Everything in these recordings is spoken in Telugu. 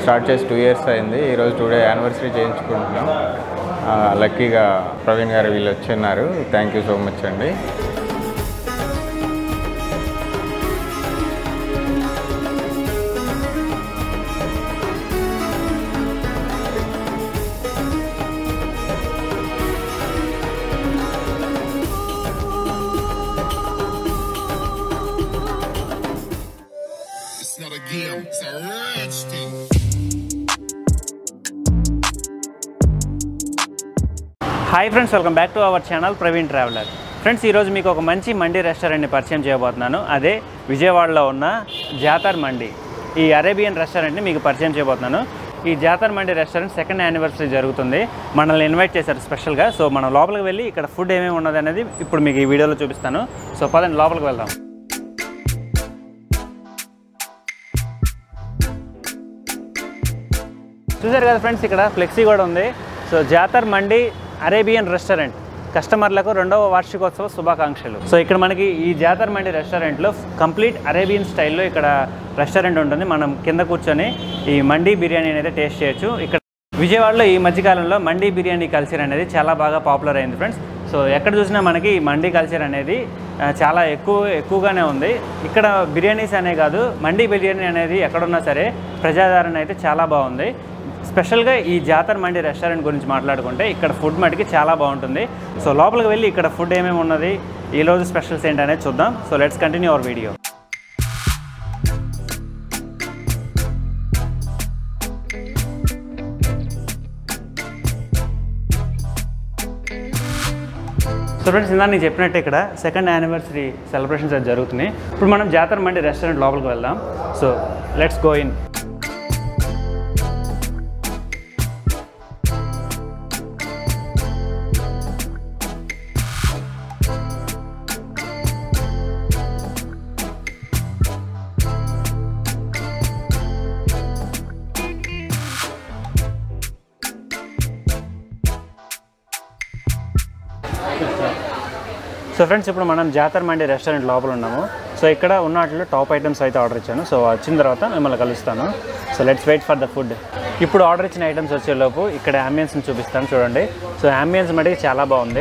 స్టార్ట్ చేసి టూ ఇయర్స్ అయింది ఈరోజు టుడే యానివర్సరీ చేయించుకుంటున్నాం ఆ, లక్కీగా ప్రవీణ్ గారు వీళ్ళు వచ్చి ఉన్నారు థ్యాంక్ యూ సో మచ్ అండి It's not a game, it's a rich thing. Hi friends welcome back to our channel Praveen traveller friends ఈరోజు మీకు ఒక మంచి మండి రెస్టారెంట్ని పరిచయం చేయబోతున్నాను అదే విజయవాడలో ఉన్న జాతర్ మండి ఈ అరేబియన్ రెస్టారెంట్ని మీకు పరిచయం చేయబోతున్నాను ఈ Jathar Mandi restaurant second anniversary జరుగుతుంది మనల్ని ఇన్వైట్ చేశారు స్పెషల్గా సో మనం లోపలికి వెళ్ళి ఇక్కడ ఫుడ్ ఏమేమి ఉన్నది అనేది ఇప్పుడు మీకు ఈ వీడియోలో చూపిస్తాను సో పదండి లోపలికి వెళ్దాం చూసారు కదా ఫ్రెండ్స్ ఇక్కడ ఫ్లెక్సీ కూడా ఉంది so Jathar Mandi Arabian restaurant కస్టమర్లకు రెండవ వార్షికోత్సవ శుభాకాంక్షలు సో ఇక్కడ మనకి ఈ జాతర్ మండి రెస్టారెంట్లో కంప్లీట్ అరేబియన్ స్టైల్లో ఇక్కడ రెస్టారెంట్ ఉంటుంది మనం కింద కూర్చొని ఈ మండి బిర్యానీ అనేది టేస్ట్ చేయొచ్చు ఇక్కడ విజయవాడలో ఈ మధ్యకాలంలో మండీ బిర్యానీ కల్చర్ అనేది చాలా బాగా పాపులర్ అయింది ఫ్రెండ్స్ సో ఎక్కడ చూసినా మనకి ఈ మండీ కల్చర్ అనేది ఆ, చాలా ఎక్కువ ఎక్కువగానే ఉంది ఇక్కడ బిర్యానీస్ అనే కాదు మండీ బిర్యానీ అనేది ఎక్కడున్నా సరే ప్రజాదరణ అయితే చాలా బాగుంది స్పెషల్గా ఈ జాతర మండి రెస్టారెంట్ గురించి మాట్లాడుకుంటే ఇక్కడ ఫుడ్ మటుకి చాలా బాగుంటుంది సో లోపలికి వెళ్ళి ఇక్కడ ఫుడ్ ఏమేమి ఉన్నది ఈ రోజు స్పెషల్స్ ఏంటనేది చూద్దాం so let's continue our video so friends ఇందా నేను చెప్పినట్టు ఇక్కడ సెకండ్ యానివర్సరీ సెలబ్రేషన్స్ అది జరుగుతున్నాయి ఇప్పుడు మనం జాతర మండి రెస్టారెంట్ లోపలికి వెళ్దాం so let's go in so friends ఇప్పుడు మనం జాతర మండి రెస్టారెంట్ లోపల ఉన్నాము సో ఇక్కడ ఉన్న వాటిలో టాప్ ఐటమ్స్ అయితే ఆర్డర్ ఇచ్చాను సో వచ్చిన తర్వాత మిమ్మల్ని కలుస్తాను so let's wait for the food ఇప్పుడు ఆర్డర్ ఇచ్చిన ఐటమ్స్ వచ్చేలోపు ఇక్కడ అంబియన్స్ని చూపిస్తాను చూడండి సో అంబియన్స్ మటుకు చాలా బాగుంది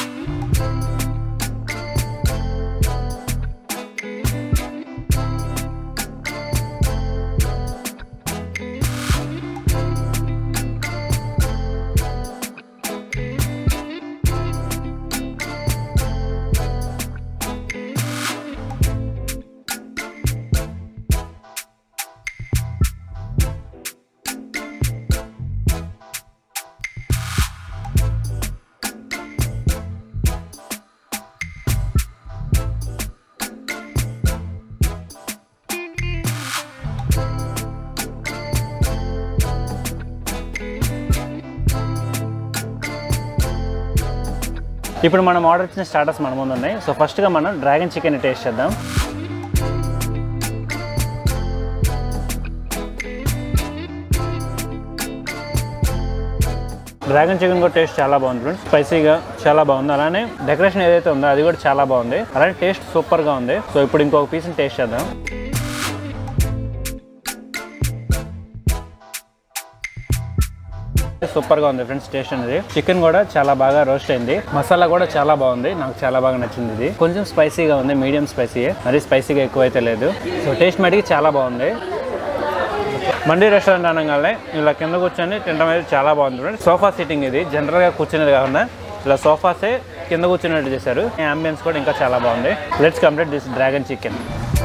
ఇప్పుడు మనం ఆర్డర్ ఇచ్చిన స్టార్టర్స్ మన ముందు ఉన్నాయి సో ఫస్ట్గా మనం డ్రాగన్ చికెన్ టేస్ట్ చేద్దాం డ్రాగన్ చికెన్ కూడా టేస్ట్ చాలా బాగుంది ఫ్రెండ్స్ స్పైసీగా చాలా బాగుంది అలానే డెకరేషన్ ఏదైతే ఉందో అది కూడా చాలా బాగుంది అలానే టేస్ట్ సూపర్గా ఉంది సో ఇప్పుడు ఇంకొక పీస్ని టేస్ట్ చేద్దాం సూపర్గా ఉంది ఫ్రెండ్స్ టేస్ట్ అనేది చికెన్ కూడా చాలా బాగా రోస్ట్ అయింది మసాలా కూడా చాలా బాగుంది నాకు చాలా బాగా నచ్చింది ఇది కొంచెం స్పైసీగా ఉంది మీడియం స్పైసీ మరీ స్పైసీగా ఎక్కువ అయితే లేదు సో టేస్ట్ మటుకి చాలా బాగుంది మండీ రెస్టారెంట్ అనగానే ఇలా కింద కూర్చొని తినడం అయితే చాలా బాగుంది ఫ్రెండ్స్ సోఫా సీటింగ్ ఇది జనరల్గా కూర్చునేది కాకుండా ఇలా సోఫాసే కింద కూర్చున్నట్టు చేశారు అంబియన్స్ కూడా ఇంకా చాలా బాగుంది let's complete this dragon chicken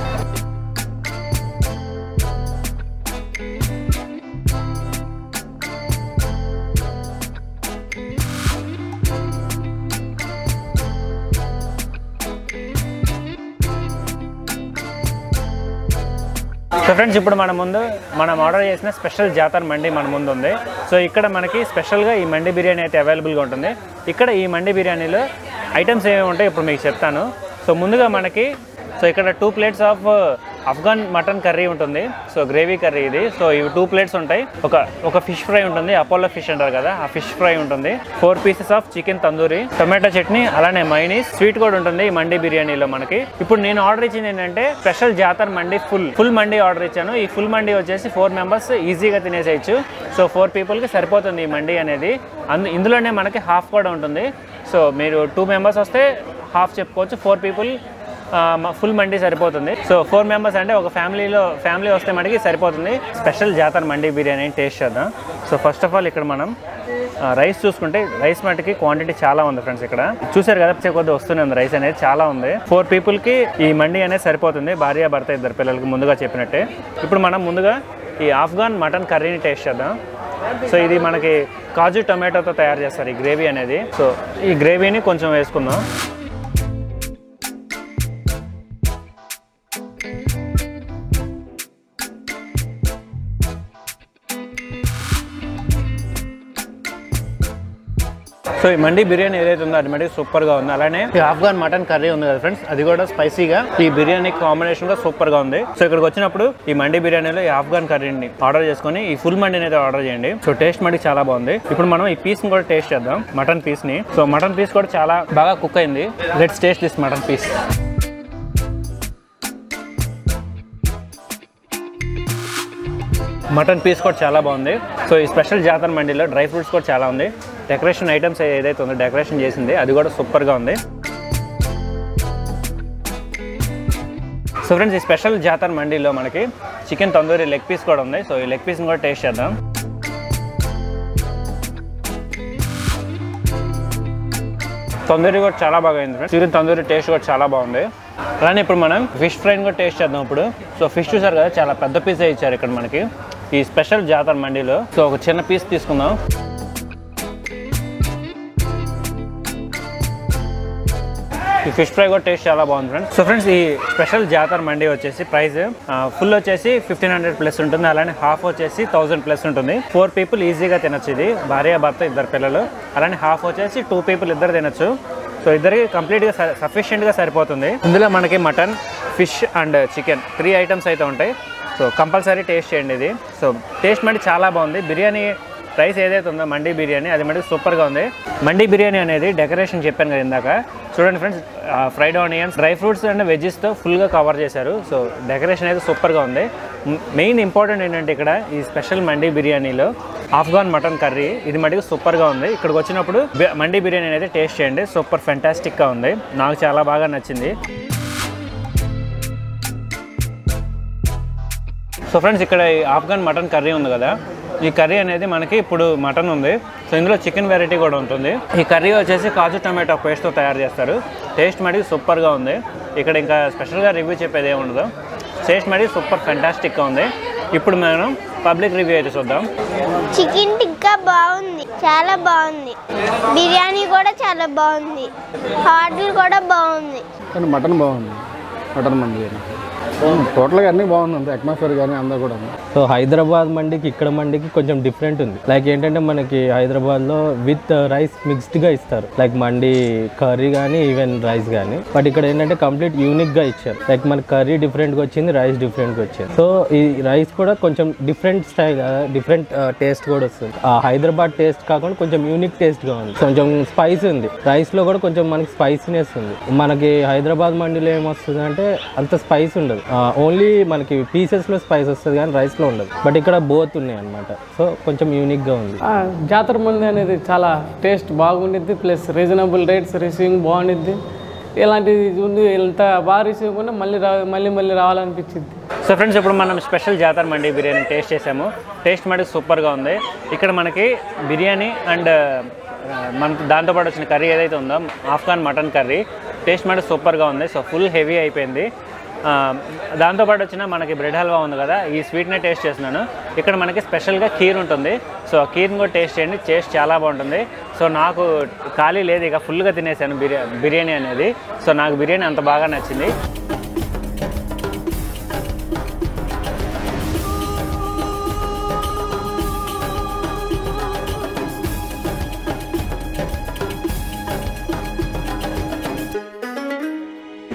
so friends ఇప్పుడు మన ముందు మనం ఆర్డర్ చేసిన స్పెషల్ జాతర మండి మన ముందు ఉంది సో ఇక్కడ మనకి స్పెషల్గా ఈ మండి బిర్యానీ అయితే అవైలబుల్గా ఉంటుంది ఇక్కడ ఈ మండి బిర్యానీలో ఐటమ్స్ ఏమేమి ఉంటాయో ఇప్పుడు మీకు చెప్తాను సో ముందుగా మనకి సో ఇక్కడ two plates of Afghan mutton curry ఉంటుంది సో గ్రేవీ కర్రీ ఇది సో ఇవి టూ ప్లేట్స్ ఉంటాయి ఒక ఒక ఫిష్ ఫ్రై ఉంటుంది అపోలో ఫిష్ అంటారు కదా ఆ ఫిష్ ఫ్రై ఉంటుంది four pieces of chicken tandoori tomato chutney అలానే మైనీస్ స్వీట్ కూడా ఉంటుంది ఈ మండి బిర్యానీలో మనకి ఇప్పుడు నేను ఆర్డర్ ఇచ్చింది ఏంటంటే special Jathar Mandi full full mandi order ఇచ్చాను ఈ ఫుల్ మండి వచ్చేసి ఫోర్ మెంబర్స్ ఈజీగా తినేసేయచ్చు సో ఫోర్ పీపుల్కి సరిపోతుంది ఈ మండి అనేది అందు ఇందులోనే మనకి హాఫ్ కూడా ఉంటుంది సో మీరు టూ మెంబర్స్ వస్తే హాఫ్ చెప్పుకోవచ్చు ఫోర్ పీపుల్ ఫుల్ మండి సరిపోతుంది సో ఫోర్ మెంబర్స్ అంటే ఒక ఫ్యామిలీలో ఫ్యామిలీ వస్తే మనకి సరిపోతుంది స్పెషల్ జాతర మండి బిర్యానీ టేస్ట్ చేద్దాం సో ఫస్ట్ ఆఫ్ ఆల్ ఇక్కడ మనం రైస్ చూసుకుంటే రైస్ మటుకి క్వాంటిటీ చాలా ఉంది ఫ్రెండ్స్ ఇక్కడ చూసారు కదా వచ్చే కొద్ది వస్తూనే ఉంది రైస్ అనేది చాలా ఉంది ఫోర్ పీపుల్కి ఈ మండి అనేది సరిపోతుంది భార్య భర్త ఇద్దరు పిల్లలకి ముందుగా చెప్పినట్టే ఇప్పుడు మనం ముందుగా ఈ ఆఫ్ఘాన్ మటన్ కర్రీని టేస్ట్ చేద్దాం సో ఇది మనకి కాజు టొమాటోతో తయారు చేస్తారు ఈ గ్రేవీ అనేది సో ఈ గ్రేవీని కొంచెం వేసుకుందాం సో ఈ మండి బిర్యానీ ఏదైతే ఉందో అది మటుకు సూపర్ గా ఉంది అలానే ఈ ఆఫ్ఘాన్ మటన్ కర్రీ ఉంది కదా ఫ్రెండ్స్ అది కూడా స్పైసీగా ఈ బిర్యానీ కాంబినేషన్ గా సూపర్ గా ఉంది సో ఇక్కడికి వచ్చినప్పుడు ఈ మండి బిర్యానీలో ఈ ఆఫ్ఘాన్ కర్రీని ఆర్డర్ చేసుకొని ఈ ఫుల్ మండిని అయితే ఆర్డర్ చేయండి సో టేస్ట్ మటుకు చాలా బాగుంది ఇప్పుడు మనం ఈ పీస్ ని కూడా టేస్ట్ చేద్దాం మటన్ పీస్ ని సో మటన్ పీస్ కూడా చాలా బాగా కుక్ అయింది let's taste this mutton piece mutton piece కూడా చాలా బాగుంది సో ఈ స్పెషల్ జాతర మండీలో డ్రై ఫ్రూట్స్ కూడా చాలా ఉంది డెకరేషన్ ఐటమ్స్ ఏదైతే ఉందో డెకరేషన్ చేసింది అది కూడా సూపర్గా ఉంది సో ఫ్రెండ్స్ ఈ స్పెషల్ జాతర మండీలో మనకి చికెన్ తందూరి లెగ్ పీస్ కూడా ఉంది సో ఈ లెగ్ పీస్ని కూడా టేస్ట్ చేద్దాం తందూరి కూడా చాలా బాగా అయింది ఫ్రెండ్స్ చికెన్ తందూరి టేస్ట్ కూడా చాలా బాగుంది అలానే ఇప్పుడు మనం ఫిష్ ఫ్రైని కూడా టేస్ట్ చేద్దాం ఇప్పుడు సో ఫిష్ చూసారు కదా చాలా పెద్ద పీసే ఇచ్చారు ఇక్కడ మనకి ఈ స్పెషల్ జాతర మండీలో సో ఒక చిన్న పీస్ తీసుకుందాం ఈ ఫిష్ ఫ్రై కూడా టేస్ట్ చాలా బాగుంది ఫ్రెండ్స్ సో ఫ్రెండ్స్ ఈ స్పెషల్ జాతర మండి వచ్చేసి ప్రైస్ ఫుల్ వచ్చేసి ఫిఫ్టీన్ హండ్రెడ్ ప్లస్ ఉంటుంది అలానే హాఫ్ వచ్చేసి థౌసండ్ ప్లస్ ఉంటుంది ఫోర్ పీపుల్ ఈజీగా తినొచ్చు ఇది భార్య భర్త ఇద్దరు పిల్లలు అలానే హాఫ్ వచ్చేసి టూ పీపుల్ ఇద్దరు తినొచ్చు సో ఇద్దరికి కంప్లీట్గా సఫిషియెంట్గా సరిపోతుంది ఇందులో మనకి mutton fish and chicken three items అయితే ఉంటాయి సో కంపల్సరీ టేస్ట్ చేయండి ఇది సో టేస్ట్ మళ్ళీ చాలా బాగుంది బిర్యానీ రైస్ ఏదైతే ఉందో మండీ బిర్యానీ అది మటుకు సూపర్గా ఉంది మండీ బిర్యానీ అనేది డెకరేషన్ చెప్పాను కదా ఇందాక చూడండి friends fried onions dry fruits and వెజ్జెస్తో ఫుల్గా కవర్ చేశారు సో డెకరేషన్ అయితే సూపర్గా ఉంది మెయిన్ ఇంపార్టెంట్ ఏంటంటే ఇక్కడ ఈ స్పెషల్ మండీ బిర్యానీలో ఆఫ్ఘాన్ మటన్ కర్రీ ఇది మటుకు సూపర్గా ఉంది ఇక్కడికి వచ్చినప్పుడు బి- మండీ బిర్యానీ అనేది టేస్ట్ చేయండి సూపర్ ఫెంటాస్టిక్గా ఉంది నాకు చాలా బాగా నచ్చింది సో ఫ్రెండ్స్ ఇక్కడ ఈ ఆఫ్ఘన్ మటన్ కర్రీ ఉంది కదా ఈ కర్రీ అనేది మనకి ఇప్పుడు మటన్ ఉంది సో ఇందులో చికెన్ వెరైటీ కూడా ఉంటుంది ఈ కర్రీ వచ్చేసి కాజు టమాటో పేస్ట్తో తయారు చేస్తారు టేస్ట్ మటుకు సూపర్గా ఉంది ఇక్కడ ఇంకా స్పెషల్గా రివ్యూ చెప్పేది ఏమి ఉండదు టేస్ట్ మటుకు సూపర్ ఫెంటాస్టిక్గా ఉంది ఇప్పుడు మనం పబ్లిక్ రివ్యూ అయితే చూద్దాం చికెన్ టిక్కా బాగుంది చాలా బాగుంది బిర్యానీ కూడా చాలా బాగుంది హాటల్ కూడా బాగుంది కానీ మటన్ బాగుంది మటన్ మండి కానీ టోటల్గా అన్నీ బాగుంది అంతే అట్మాస్ఫియర్ కానీ అందరూ కూడా సో హైదరాబాద్ మండికి ఇక్కడ మండికి కొంచెం డిఫరెంట్ ఉంది లైక్ ఏంటంటే మనకి హైదరాబాద్లో విత్ రైస్ మిక్స్డ్గా ఇస్తారు లైక్ మండి కర్రీ కానీ ఈవెన్ రైస్ కానీ బట్ ఇక్కడ ఏంటంటే కంప్లీట్ యూనిక్గా ఇచ్చారు లైక్ మన కర్రీ డిఫరెంట్గా వచ్చింది రైస్ డిఫరెంట్గా వచ్చింది సో ఈ రైస్ కూడా కొంచెం డిఫరెంట్ స్టైల్ డిఫరెంట్ టేస్ట్ కూడా వస్తుంది ఆ హైదరాబాద్ టేస్ట్ కాకుండా కొంచెం యూనిక్ టేస్ట్గా ఉంది కొంచెం స్పైస్ ఉంది రైస్లో కూడా కొంచెం మనకి స్పైసీనెస్ ఉంది మనకి హైదరాబాద్ మండిలో ఏమొస్తుంది అంటే అంత స్పైస్ ఉండదు ఓన్లీ మనకి పీసెస్లో స్పైస్ వస్తుంది కానీ రైస్లో ఉండదు బట్ ఇక్కడ బోత్ ఉన్నాయి అనమాట సో కొంచెం యూనిక్గా ఉంది ఆ, జాతర మంది అనేది చాలా టేస్ట్ బాగుండిద్ది ప్లస్ రీజనబుల్ రేట్స్ రిసీవింగ్ బాగుండిద్ది ఇలాంటిది ఉంది ఇంత బాగా రిసీవ్ కూడా మళ్ళీ రా మళ్ళీ మళ్ళీ రావాలనిపించింది సో ఫ్రెండ్స్ ఇప్పుడు మనం స్పెషల్ జాతర మండి బిర్యానీ టేస్ట్ చేసాము టేస్ట్ మటుకు సూపర్గా ఉంది ఇక్కడ మనకి బిర్యానీ అండ్ మన దాంతోపాటు వచ్చిన కర్రీ ఏదైతే ఉందో ఆఫ్ఘాన్ మటన్ కర్రీ టేస్ట్ మటుకు సూపర్గా ఉంది సో ఫుల్ హెవీ అయిపోయింది ఆ, దాంతోపాటు వచ్చిన మనకి బ్రెడ్ హల్వా ఉంది కదా ఈ స్వీట్నే టేస్ట్ చేస్తున్నాను ఇక్కడ మనకి స్పెషల్గా కీర్ ఉంటుంది సో ఆ కీర్ని కూడా టేస్ట్ చేయండి టేస్ట్ చాలా బాగుంటుంది సో నాకు ఖాళీ లేదు ఇక ఫుల్గా తినేసాను బిర్యా బిర్యానీ అనేది సో నాకు బిర్యానీ అంత బాగా నచ్చింది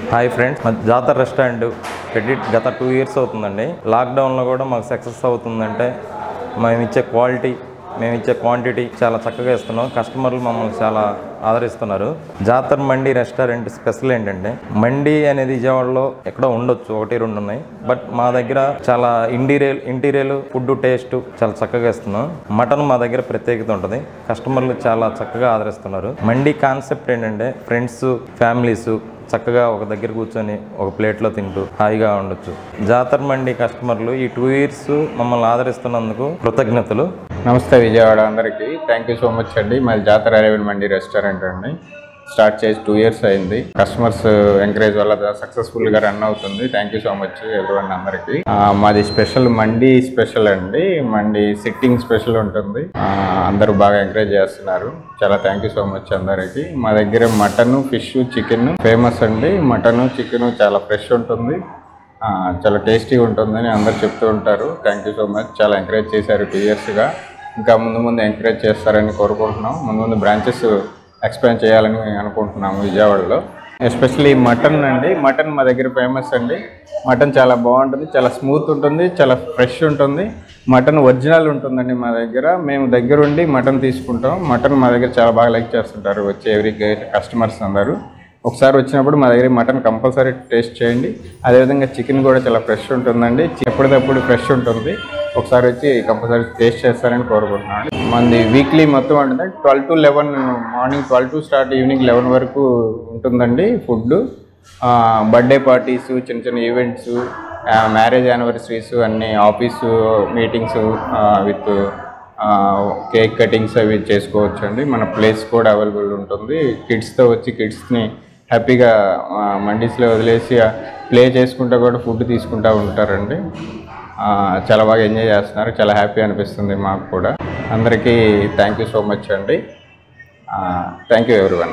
హాయ్ ఫ్రెండ్స్ మా జాతర రెస్టారెంట్ పెట్టి గత టూ ఇయర్స్ అవుతుందండి లాక్డౌన్లో కూడా మాకు సక్సెస్ అవుతుందంటే మేము ఇచ్చే క్వాలిటీ మేము ఇచ్చే క్వాంటిటీ చాలా చక్కగా ఇస్తున్నాం కస్టమర్లు మమ్మల్ని చాలా ఆదరిస్తున్నారు జాతర మండి రెస్టారెంట్ స్పెషల్ ఏంటంటే మండి అనేది విజయవాడలో ఎక్కడో ఉండొచ్చు ఒకటి రెండు ఉన్నాయి బట్ మా దగ్గర చాలా ఇంటీరియల్ ఇంటీరియల్ ఫుడ్ టేస్ట్ చాలా చక్కగా ఇస్తున్నాం మటన్ మా దగ్గర ప్రత్యేకత ఉంటుంది కస్టమర్లు చాలా చక్కగా ఆదరిస్తున్నారు మండి కాన్సెప్ట్ ఏంటంటే ఫ్రెండ్స్ ఫ్యామిలీస్ చక్కగా ఒక దగ్గర కూర్చొని ఒక ప్లేట్లో తింటూ హాయిగా ఉండొచ్చు జాతర మండి కస్టమర్లు ఈ టూ ఇయర్స్ మమ్మల్ని ఆదరిస్తున్నందుకు కృతజ్ఞతలు నమస్తే విజయవాడ అందరికీ థ్యాంక్ యూ సో మచ్ అండి మాది జాతర అరేవిన్ మండి రెస్టారెంట్ అండి స్టార్ట్ చేసి టూ ఇయర్స్ అయింది కస్టమర్స్ ఎంకరేజ్ వల్ల సక్సెస్ఫుల్గా రన్ అవుతుంది thank you so much everyone అందరికీ ఆ, మాది స్పెషల్ మండి స్పెషల్ అండి మండి సిట్టింగ్ స్పెషల్ ఉంటుంది ఆ, అందరూ బాగా ఎంకరేజ్ చేస్తున్నారు చాలా థ్యాంక్ యూ సో మచ్ అందరికీ మా దగ్గర మటన్ ఫిష్ చికెన్ ఫేమస్ అండి మటన్ చికెన్ చాలా ఫ్రెష్ ఉంటుంది ఆ, చాలా టేస్టీగా ఉంటుందని అందరు చెప్తూ ఉంటారు థ్యాంక్ యూ సో మచ్ చాలా ఎంకరేజ్ చేశారు టూ ఇయర్స్గా ఇంకా ముందు ముందు ఎంకరేజ్ చేస్తారని కోరుకుంటున్నాం ముందు ముందు బ్రాంచెస్ ఎక్స్పాండ్ చేయాలని అనుకుంటున్నాము విజయవాడలో ఎస్పెషల్లీ మటన్ అండి మటన్ మా దగ్గర ఫేమస్ అండి మటన్ చాలా బాగుంటుంది చాలా స్మూత్ ఉంటుంది చాలా ఫ్రెష్ ఉంటుంది మటన్ ఒరిజినల్ ఉంటుందండి మా దగ్గర మేము దగ్గరుండి మటన్ తీసుకుంటాం మటన్ మా దగ్గర చాలా బాగా లైక్ చేస్తుంటారు వచ్చే ఎవ్రీ కస్టమర్స్ అందరూ ఒకసారి వచ్చినప్పుడు మా దగ్గర మటన్ కంపల్సరీ టేస్ట్ చేయండి అదేవిధంగా చికెన్ కూడా చాలా ఫ్రెష్ ఉంటుందండి ఎప్పటికప్పుడు ఫ్రెష్ ఉంటుంది ఒకసారి వచ్చి కంపల్సరీ టేస్ట్ చేస్తారని కోరుకుంటున్నాను మంది వీక్లీ మొత్తం ఉంటుంది twelve to eleven morning twelve to start evening eleven వరకు ఉంటుందండి ఫుడ్ బర్త్డే పార్టీస్ చిన్న చిన్న ఈవెంట్స్ మ్యారేజ్ యానివర్సరీస్ అన్ని office meetings with cake cuttings అవి చేసుకోవచ్చు అండి మన ప్లేస్ కూడా అవైలబుల్ ఉంటుంది కిడ్స్తో వచ్చి కిడ్స్ని హ్యాపీగా మండీస్లో వదిలేసి ప్లే చేసుకుంటూ కూడా ఫుడ్ తీసుకుంటూ ఉంటారండి ఆ, చాలా బాగా ఎంజాయ్ చేస్తున్నారు చాలా హ్యాపీ అనిపిస్తుంది మాకు కూడా అందరికీ థ్యాంక్ యూ సో మచ్ అండి థ్యాంక్ యూ ఎవ్రీవన్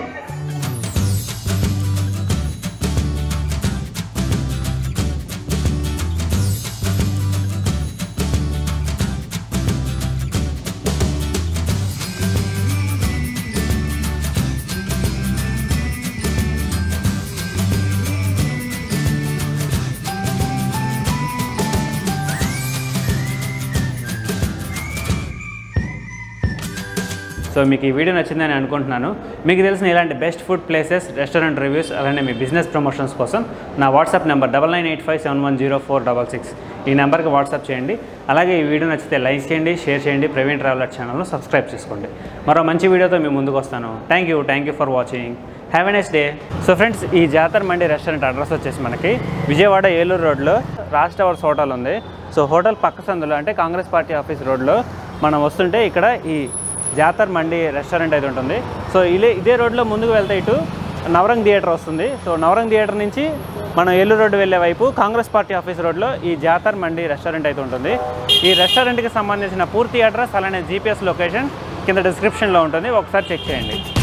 సో మీకు ఈ వీడియో నచ్చిందని అనుకుంటున్నాను మీకు తెలిసిన ఇలాంటి best food places restaurant reviews అలానే మీ బిజినెస్ ప్రమోషన్స్ కోసం నా WhatsApp number double nine eight five seven one zero four double six ఈ నెంబర్కి వాట్సాప్ చేయండి అలాగే ఈ వీడియో నచ్చితే లైక్ చేయండి షేర్ చేయండి ప్రవీణ్ ట్రావెలర్ ఛానల్ను సబ్స్క్రైబ్ చేసుకోండి మరో మంచి వీడియోతో మీ ముందుకు వస్తాను thank you thank you for watching have a nice day so friends ఈ జాతర మండి రెస్టారెంట్ అడ్రస్ వచ్చేసి మనకి విజయవాడ ఏలూరు రోడ్లో రాజ్ టవర్స్ హోటల్ ఉంది సో హోటల్ పక్క సందులో అంటే కాంగ్రెస్ పార్టీ ఆఫీస్ రోడ్లో మనం వస్తుంటే ఇక్కడ ఈ జాతర్ మండి రెస్టారెంట్ అయితే ఉంటుంది సో ఇదే ఇదే రోడ్లో ముందుకు వెళ్తే ఇటు నవరంగ్ థియేటర్ వస్తుంది సో నవరంగ్ థియేటర్ నుంచి మనం ఏలూరు రోడ్డు వెళ్ళే వైపు కాంగ్రెస్ పార్టీ ఆఫీస్ రోడ్లో ఈ జాతర్ మండి రెస్టారెంట్ అయితే ఉంటుంది ఈ రెస్టారెంట్కి సంబంధించిన పూర్తి అడ్రస్ అలానే జీపీఎస్ లొకేషన్ కింద డిస్క్రిప్షన్లో ఉంటుంది ఒకసారి చెక్ చేయండి